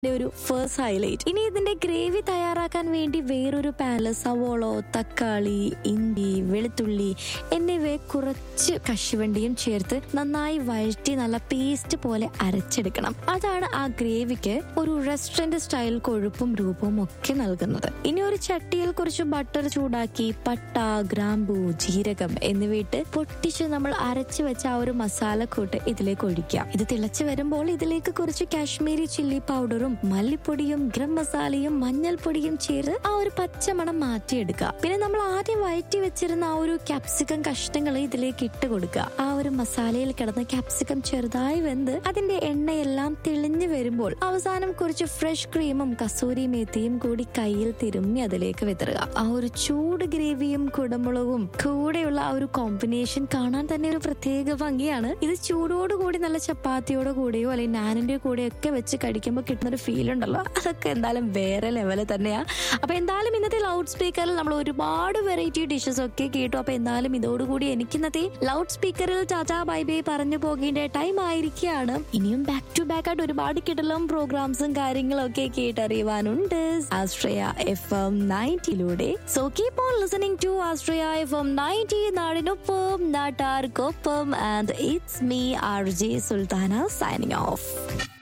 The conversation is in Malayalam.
ഒരു ഫേസ്റ്റ് ഹൈലൈറ്റ് ഇനി ഇതിന്റെ ഗ്രേവി തയ്യാറാക്കാൻ വേണ്ടി വേറൊരു പാനില് സവോളോ തക്കാളി ഇഞ്ചി വെളുത്തുള്ളി എന്നിവയെ കുറച്ച് കശുവണ്ടിയും ചേർത്ത് നന്നായി വഴറ്റി നല്ല പേസ്റ്റ് പോലെ അരച്ചെടുക്കണം അതാണ് ആ ഗ്രേവിക്ക് ഒരു റെസ്റ്റോറന്റ് സ്റ്റൈൽ കൊഴുപ്പും രൂപവും ഒക്കെ നൽകുന്നത് ഇനി ഒരു ചട്ടിയിൽ കുറച്ച് ബട്ടർ ചൂടാക്കി പട്ട ഗ്രാമ്പൂ ജീരകം എന്നിവയിട്ട് പൊട്ടിച്ച് നമ്മൾ അരച്ചു വെച്ച ആ ഒരു മസാലക്കൂട്ട് ഇതിലേക്ക് ഒഴിക്കാം ഇത് തിളച്ചു വരുമ്പോൾ ഇതിലേക്ക് കുറച്ച് കാശ്മീരി ചില്ലി പൗഡറും മല്ലിപ്പൊടിയും ഗരം മസാലയും മഞ്ഞൾപ്പൊടിയും ചേർത്ത് ആ ഒരു പച്ചമണം മാറ്റിയെടുക്കുക പിന്നെ നമ്മൾ ആദ്യം വഴറ്റി വെച്ചിരുന്ന ആ ഒരു ക്യാപ്സിക്കം കഷ്ണങ്ങൾ ഇതിലേക്ക് ഇട്ട് കൊടുക്കുക ആ ഒരു മസാലയിൽ കിടന്ന ക്യാപ്സിക്കം ചെറുതായി വെന്ത് അതിന്റെ എണ്ണയെല്ലാം തെളിഞ്ഞു വരുമ്പോൾ അവസാനം കുറച്ച് ഫ്രഷ് ക്രീമും കസൂരി മേത്തിയും കൂടി കയ്യിൽ തിരുമ്മി അതിലേക്ക് വിതറുക ആ ഒരു ചൂട് ഗ്രേവിയും കുടമുളകും കൂടെയുള്ള ആ ഒരു കോമ്പിനേഷൻ കാണാൻ തന്നെ ഒരു പ്രത്യേക ഭംഗിയാണ് ഇത് ചൂടോടുകൂടി നല്ല ചപ്പാത്തിയോടെ കൂടെയോ അല്ലെങ്കിൽ നാനിന്റെ കൂടെയോ ഒക്കെ വെച്ച് കഴിക്കുമ്പോൾ കിട്ടുന്ന ഒരു ഫീൽ ഉണ്ടല്ലോ അതൊക്കെ എന്തായാലും വേറെ ലെവല് തന്നെയാ അപ്പൊ എന്തായാലും ഇന്നത്തെ ലൗഡ് സ്പീക്കറിൽ നമ്മൾ ഒരുപാട് വെറൈറ്റി ഡിഷസ് ഒക്കെ കേട്ടു അപ്പൊ എന്തായാലും ഇതോടുകൂടി എനിക്ക് ഇന്നത്തെ ലൗഡ് സ്പീക്കറിൽ ടാറ്റാ ബൈ ബൈ പറഞ്ഞു പോകേണ്ട ടൈം ആയിരിക്കുകയാണ് ഇനിയും ബാക്ക് ടു ബാക്ക് ആയിട്ട് ഒരുപാട് കിടലും പ്രോഗ്രാംസും കാര്യങ്ങളും ഒക്കെ കേട്ടറിയുവാനുണ്ട് ആശ്രയ എഫ് എം നയൻറ്റിലൂടെ so keep on listening to Ashraya F M ninety നാടിനൊപ്പം നാട്ടാർക്കൊപ്പം and it's me R J Sultana signing of